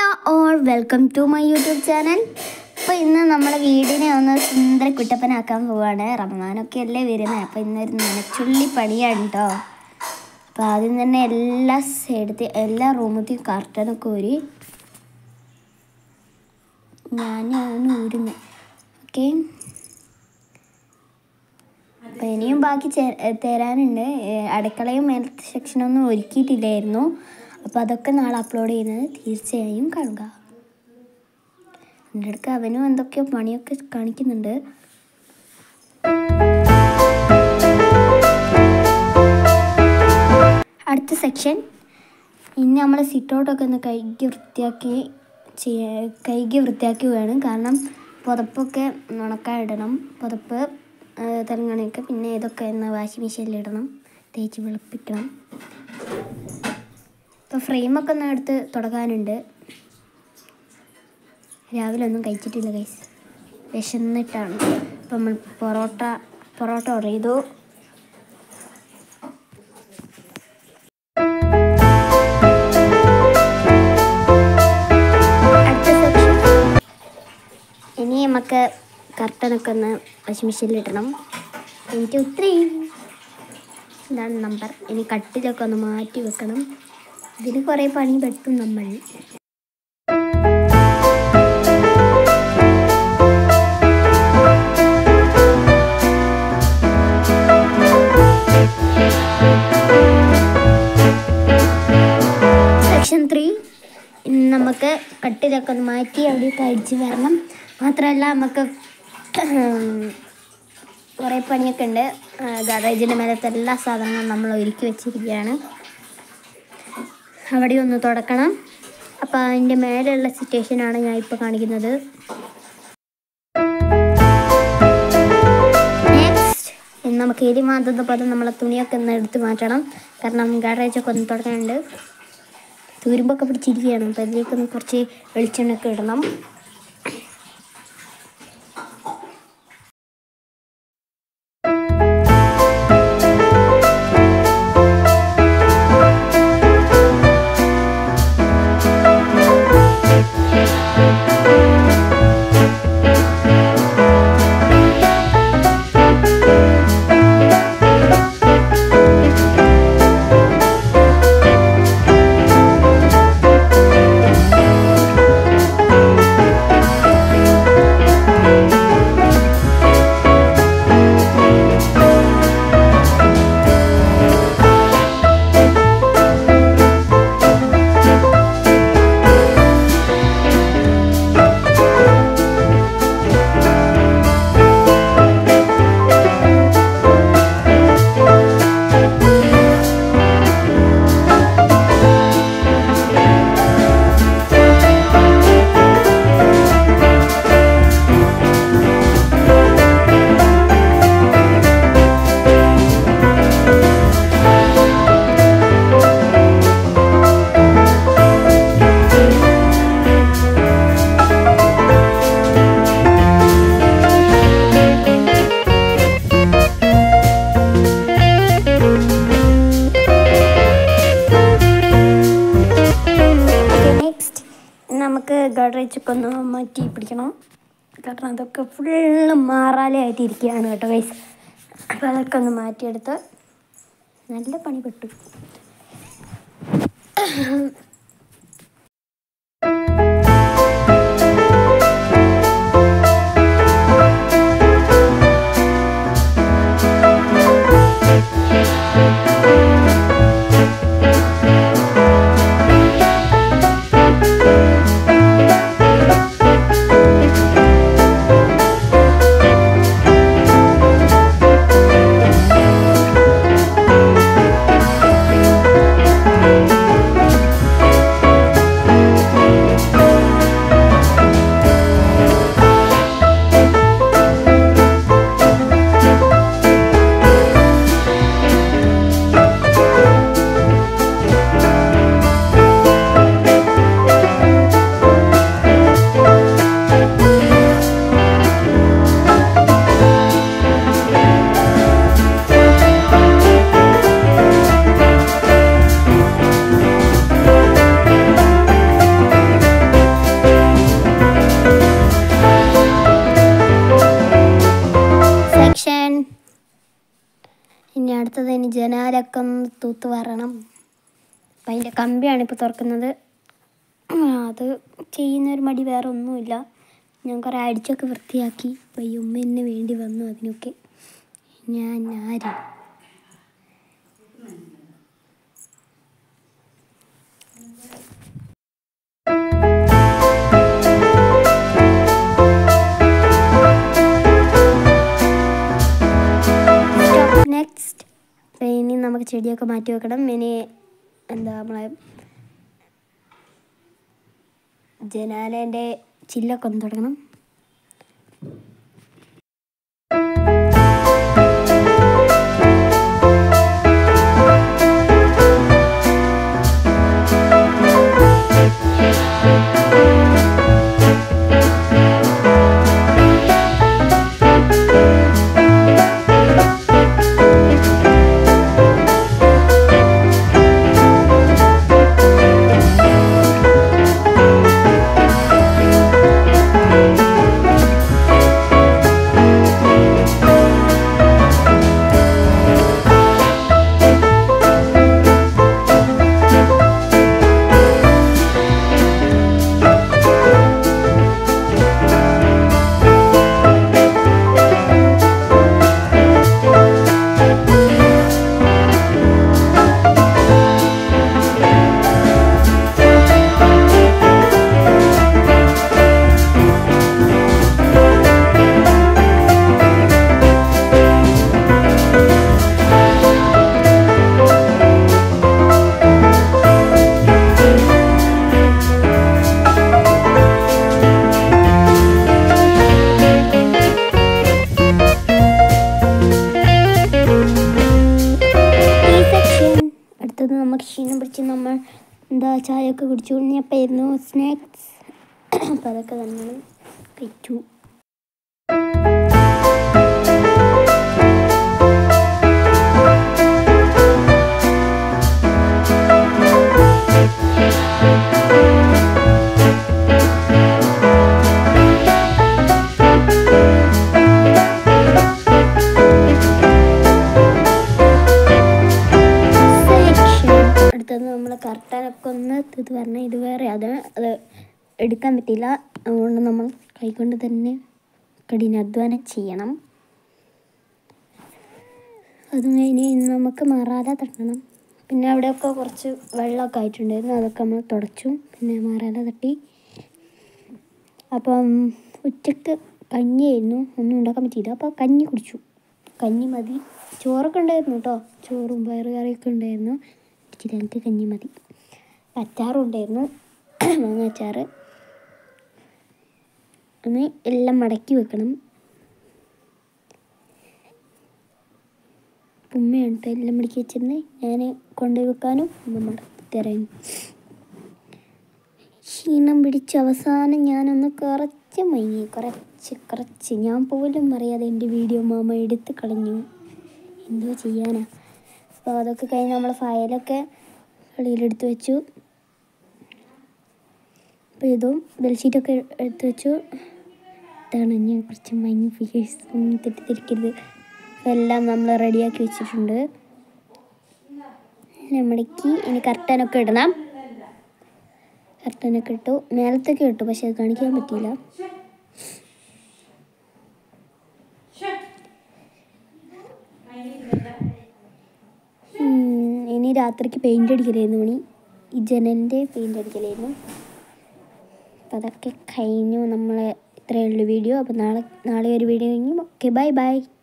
all welcome to my YouTube channel അപ്പോൾ ഇന്ന് നമ്മുടെ വീടിനെ ഒന്ന് സുന്ദര കുട്ടപ്പനാക്കാൻ പോവാണ് റമദാനൊക്കെ അല്ലേ വരുന്നത് അപ്പോൾ ഇന്നൊരു നനച്ചുള്ളി പണിയാണ് കേട്ടോ അപ്പോൾ ആദ്യം തന്നെ എല്ലാ സൈഡത്തെ എല്ലാ റൂമത്തെയും കർട്ടനൊക്കെ ഊരി ഞാനാണ് ഊരുന്നത് ഓക്കെ അപ്പോൾ ഇനിയും ബാക്കി ചെ- തരാനുണ്ട് ഏഹ് അടുക്കളയും മേലത്തെ സെക്ഷനൊന്നും ഒരുക്കിയിട്ടില്ലായിരുന്നു അപ്പോൾ അതൊക്കെ നാളെ അപ്ലോഡ് ചെയ്യുന്നത് തീർച്ചയായും കാണുക എൻ്റെ അടുക്ക് അവനും എന്തൊക്കെയോ പണിയൊക്കെ കാണിക്കുന്നുണ്ട് അടുത്ത സെക്ഷൻ ഇനി നമ്മൾ സിറ്റൗട്ടൊക്കെ ഒന്ന് കൈകി വൃത്തിയാക്കി ചെയ്യ കൈകി വൃത്തിയാക്കി വേണം കാരണം പുതപ്പൊക്കെ ഉണക്കാൻ ഇടണം പുതപ്പ് തെലങ്കാനയൊക്കെ പിന്നെ ഇതൊക്കെ ഒന്ന് വാഷിംഗ് മെഷീനിൽ ഇടണം തേച്ച് വെളുപ്പിക്കണം ഇപ്പോൾ ഫ്രെയിമൊക്കെ ഒന്ന് എടുത്ത് തുടങ്ങാനുണ്ട് രാവിലെ ഒന്നും കഴിച്ചിട്ടില്ല കൈസ് വിശന്നിട്ടാണ് ഇപ്പം നമ്മൾ പൊറോട്ട പൊറോട്ട ഓർഡർ ചെയ്തു അടുത്ത സെക്ഷൻ ഇനി നമുക്ക് കർട്ടനൊക്കെ ഒന്ന് വാഷിംഗ് മെഷീനിൽ ഇടണം എനിക്ക് ഒത്തിരി ഇതാണ് നമ്പർ ഇനി കട്ടിലൊക്കെ ഒന്ന് മാറ്റി വെക്കണം ഇതിന് കുറേ പണി പെട്ടും നമ്മൾ സെക്ഷൻ ത്രീ നമുക്ക് കട്ടിലൊക്കെ ഒന്ന് മാറ്റി അവിടെ കഴിച്ച് വരണം മാത്രമല്ല നമുക്ക് കുറേ പണിയൊക്കെ ഉണ്ട് ഗാരേജിൻ്റെ മേലത്തെ എല്ലാ സാധനങ്ങളും നമ്മൾ ഒരുക്കി വെച്ചിരിക്കുകയാണ് അവിടെ ഒന്ന് തുടക്കണം അപ്പോൾ അതിൻ്റെ മേലെയുള്ള സിറ്റുവേഷനാണ് ഞാൻ ഇപ്പോൾ കാണിക്കുന്നത് നെക്സ്റ്റ് ഇനി നമുക്ക് എലി മാന്തുന്ന പോലെ നമ്മളെ തുണിയൊക്കെ ഒന്ന് എടുത്ത് മാറ്റണം കാരണം ഗാരേജൊക്കെ ഒന്ന് തുടങ്ങാനുണ്ട് തുരുമ്പൊക്കെ പിടിച്ചിരിക്കുകയാണ് അപ്പോൾ അതിലേക്കൊന്ന് കുറച്ച് വെളിച്ചെണ്ണയൊക്കെ ഇടണം നെക്സ്റ്റ് നമുക്ക് ഗഡറേജൊക്കെ ഒന്ന് മാറ്റി പിടിക്കണം കാരണം അതൊക്കെ ഫുള്ള് മാറാലേ ആയിട്ട് ഇരിക്കുകയാണ് കേട്ടോ ഗൈസ് അപ്പോൾ അതൊക്കെ ഒന്ന് മാറ്റിയെടുത്ത് നല്ല പണി പെട്ടു ഇനി ജനാലൊക്കെ ഒന്ന് തൂത്ത് വരണം അപ്പം അതിൻ്റെ കമ്പിയാണ് ഇപ്പോൾ തുറക്കുന്നത് അത് ചെയ്യുന്നൊരു മടി വേറെ ഒന്നുമില്ല ഞാൻ കുറേ അടിച്ചൊക്കെ വൃത്തിയാക്കി അപ്പോൾ ഈ ഉമ്മ എന്നെ വേണ്ടി വന്നു അതിനൊക്കെ ഞാൻ ആര് നെക്സ്റ്റ് ഇനി നമുക്ക് ചെടിയൊക്കെ മാറ്റി വെക്കണം ഇനി എന്താ നമ്മളെ ജനാലേൻ്റെ ചില്ലൊക്കെ ഒന്ന് തുടങ്ങണം ഈ സെക്ഷൻ അടുത്തത് നമ്മൾ ക്ഷീണം പിടിച്ച് നമ്മൾ എന്താ ചായയൊക്കെ കുടിച്ചു കഴിഞ്ഞപ്പോയിരുന്നു സ്നാക്സ് അപ്പം അതൊക്കെ നമ്മൾ കഴിച്ചു സെക്ഷൻ അടുത്തത് നമ്മൾ കർട്ടനൊക്കെ ഒന്ന് ഇത് പറഞ്ഞാൽ ഇത് വേറെ അത് അത് എടുക്കാൻ പറ്റില്ല അതുകൊണ്ട് നമ്മൾ കൈകൊണ്ട് തന്നെ കഠിനാധ്വാനം ചെയ്യണം അതും കഴിഞ്ഞ് ഇനി നമുക്ക് മറാല തട്ടണം പിന്നെ അവിടെയൊക്കെ കുറച്ച് വെള്ളമൊക്കെ ആയിട്ടുണ്ടായിരുന്നു അതൊക്കെ നമ്മൾ തുടച്ചു പിന്നെ മറാല തട്ടി അപ്പം ഉച്ചക്ക് കഞ്ഞിയായിരുന്നു ഒന്നും ഉണ്ടാക്കാൻ പറ്റിയില്ല അപ്പോൾ കഞ്ഞി കുടിച്ചു കഞ്ഞി മതി ചോറൊക്കെ ഉണ്ടായിരുന്നു കേട്ടോ ചോറും പയറ് കറിയൊക്കെ ഉണ്ടായിരുന്നു ഇച്ചിരി എനിക്ക് കഞ്ഞി മതി അച്ചാറും ഉണ്ടായിരുന്നു മാങ്ങ അച്ചാറ് ഒന്ന് എല്ലാം മടക്കി വെക്കണം ഉമ്മയാണ് ട്ടോ എല്ലാം മടക്കി വെച്ചിരുന്നത് ഞാൻ കൊണ്ടുപോയി വെക്കാനും ഉമ്മ മടക്കി തരാനും ക്ഷീണം പിടിച്ച് അവസാനം ഞാനൊന്ന് കുറച്ച് മയങ്ങി കുറച്ച് കുറച്ച് ഞാൻ പോലും അറിയാതെ എൻ്റെ വീഡിയോ മാമ എടുത്ത് കളഞ്ഞു എന്തോ ചെയ്യാനാ അപ്പോൾ അതൊക്കെ കഴിഞ്ഞ് നമ്മൾ ഫയലൊക്കെ വെളിയിലെടുത്ത് വെച്ചു അപ്പോൾ ഇതും ബെഡ്ഷീറ്റൊക്കെ എടുത്ത് വെച്ചു ഇതാണ് ഞാൻ കുറച്ച് മയങ്ങി ഫിഗേഴ്സ് ഒന്നും തെറ്റിദ്ധരിക്കരുത് അപ്പോൾ എല്ലാം നമ്മൾ റെഡിയാക്കി വെച്ചിട്ടുണ്ട് നമ്മളിക്ക് ഇനി കർട്ടനൊക്കെ ഇടണം കർട്ടനൊക്കെ ഇട്ടു മേലത്തൊക്കെ ഇട്ടു പക്ഷെ അത് കാണിക്കാൻ പറ്റിയില്ല ഉം, ഇനി രാത്രിക്ക് പെയിൻ്റ് അടിക്കലായിരുന്നു മണി ഈ ജനലിൻ്റെ പെയിൻ്റ് അടിക്കലായിരുന്നു അപ്പം അതൊക്കെ കഴിഞ്ഞു നമ്മൾ ഇത്രയേ ഉള്ളൂ വീഡിയോ അപ്പോൾ നാളെ നാളെ ഒരു വീഡിയോ കഴിഞ്ഞു ഓക്കെ ബൈ ബൈ